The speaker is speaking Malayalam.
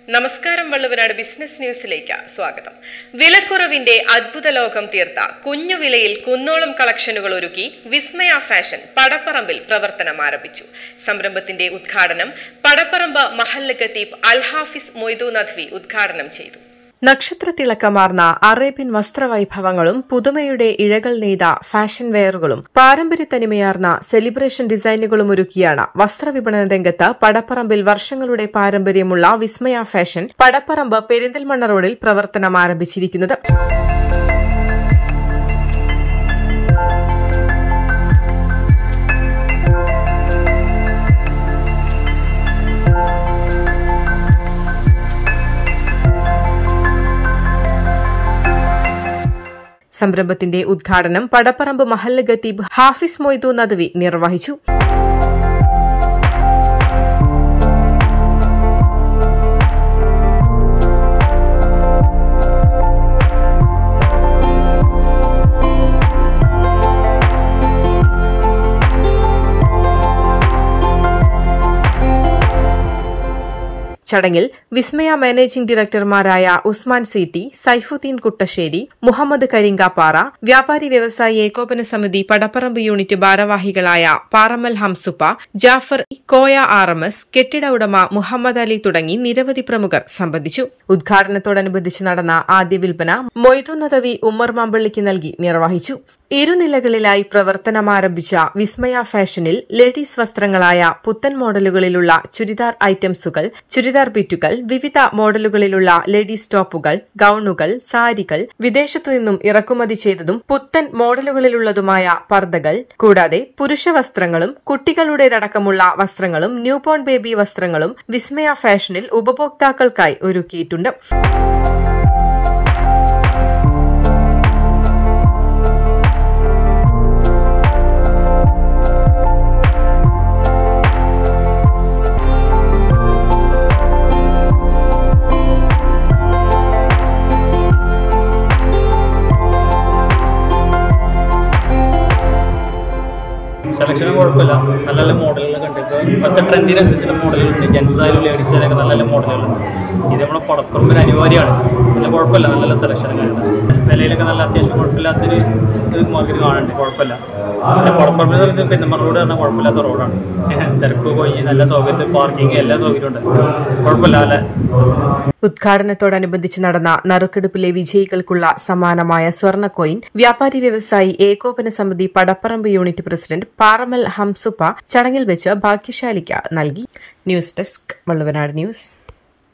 നമസ്കാരം വള്ളുവനാട് ബിസിനസ് ന്യൂസിലേക്ക് സ്വാഗതം വിലക്കുറവിന്റെ അത്ഭുത ലോകം തീർത്ത കുഞ്ഞു വിലയിൽ കുന്നോളം കളക്ഷനുകൾ ഒരുക്കി വിസ്മയ ഫാഷൻ പടപ്പറമ്പിൽ പ്രവർത്തനം ആരംഭിച്ചു സംരംഭത്തിന്റെ ഉദ്ഘാടനം പടപ്പറമ്പ് മഹല്ല് ഖത്തീബ് അൽഹാഫിസ് മൊയ്തു നദ്വി ഉദ്ഘാടനം ചെയ്തു നക്ഷത്രത്തിളക്കമാർന്ന അറേബ്യൻ വസ്ത്രവൈഭവങ്ങളും പുതുമയുടെ ഇഴകൾ നെയ്ത ഫാഷൻ വെയറുകളും പാരമ്പര്യത്തനിമയാർന്ന സെലിബ്രേഷൻ ഡിസൈനുകളും ഒരുക്കിയാണ് വസ്ത്രവിപണന രംഗത്ത് പടപ്പറമ്പിൽ വർഷങ്ങളുടെ പാരമ്പര്യമുള്ള വിസ്മയ ഫാഷൻ പടപ്പറമ്പ് പെരിന്തൽമണ്ണ റോഡിൽ പ്രവർത്തനം ആരംഭിച്ചിരിക്കുന്നത് സംരംഭത്തിന്റെ ഉദ്ഘാടനം പടപ്പറമ്പ് മഹല്ല് ഖത്തീബ് ഹാഫിസ് മൊയ്തു നദ്വി നിർവഹിച്ചു ചടങ്ങിൽ വിസ്മയ മാനേജിംഗ് ഡയറക്ടർമാരായ ഉസ്മാൻ സി ടി സൈഫുദ്ദീൻ കുട്ടശ്ശേരി മുഹമ്മദ് കരിങ്കാപ്പാറ വ്യാപാരി വ്യവസായി ഏകോപന സമിതി പടപ്പറമ്പ് യൂണിറ്റ് ഭാരവാഹികളായ Paramal Hamsuppa Jafar Koya R M S കെട്ടിട ഉടമ മുഹമ്മദ് അലി തുടങ്ങി നിരവധി പ്രമുഖർ സംബന്ധിച്ചു ഉദ്ഘാടനത്തോടനുബന്ധിച്ച് നടന്ന ആദ്യ വിൽപ്പന മൊയ്തു നദവി ഉമ്മർ മാമ്പള്ളിക്ക് നൽകി നിർവഹിച്ചു ഇരുനിലകളിലായി പ്രവർത്തനമാരംഭിച്ച വിസ്മയ ഫാഷനിൽ ലേഡീസ് വസ്ത്രങ്ങളായ പുത്തൻ മോഡലുകളിലുള്ള ചുരിദാർ ഐറ്റംസുകൾ ചുരിദാർ ബിറ്റുകൾ വിവിധ മോഡലുകളിലുള്ള ലേഡീസ് ടോപ്പുകൾ ഗൌണുകൾ സാരികൾ വിദേശത്തു നിന്നും ഇറക്കുമതി ചെയ്തതും പുത്തൻ മോഡലുകളിലുള്ളതുമായ പർദ്ദകൾ കൂടാതെ പുരുഷ വസ്ത്രങ്ങളും കുട്ടികളുടേതടക്കമുള്ള വസ്ത്രങ്ങളും ന്യൂബോൺ ബേബി വസ്ത്രങ്ങളും വിസ്മയ ഫാഷനിൽ ഉപഭോക്താക്കൾക്കായി ഒരുക്കിയിട്ടുണ്ട് സെലക്ഷനും കുഴപ്പമില്ല നല്ല നല്ല മോഡലുകളൊക്കെ ഉണ്ട് ഇപ്പോൾ ഇപ്പോഴത്തെ ട്രെൻഡിനനുസരിച്ചുള്ള മോഡലുകളുണ്ട് ജെൻസ് ആയാലും ലേഡീസ് ആയാലും നല്ല നല്ല മോഡലുകളുണ്ട് ഇത് നമ്മുടെ പടപ്പുറമ്പിന് അനിവാര്യമാണ് നല്ല കുഴപ്പമില്ല നല്ല നല്ല സെലക്ഷനൊക്കെ ഉണ്ട് വിലയിലൊക്കെ നല്ല അത്യാവശ്യം കുഴപ്പമില്ലാത്തൊരു ഇത് മാർക്കറ്റ് കാണുന്നുണ്ട് കുഴപ്പമില്ല പിന്നെ പടപ്പുറമ്പിൽ ഇത് പെരുന്തമണ്ണ റോഡ് പറഞ്ഞാൽ കുഴപ്പമില്ലാത്ത റോഡാണ് തിരക്ക് പോയി നല്ല സൗകര്യത്തിൽ പാർക്കിംഗ് എല്ലാ സൗകര്യമുണ്ട് കുഴപ്പമില്ല അല്ലേ ഉദ്ഘാടനത്തോടനുബന്ധിച്ച് നടന്ന നറുക്കെടുപ്പിലെ വിജയികൾക്കുള്ള സമാനമായ സ്വർണ്ണ കോയിൻ വ്യാപാരി വ്യവസായി ഏകോപന സമിതി പടപ്പറമ്പ് യൂണിറ്റ് പ്രസിഡന്റ് പാറമൽ ഹംസുപ്പ ചടങ്ങിൽ വെച്ച് ഭാഗ്യശാലിക്ക് നൽകി ന്യൂസ് ഡെസ്ക് വള്ളുവനാട് ന്യൂസ്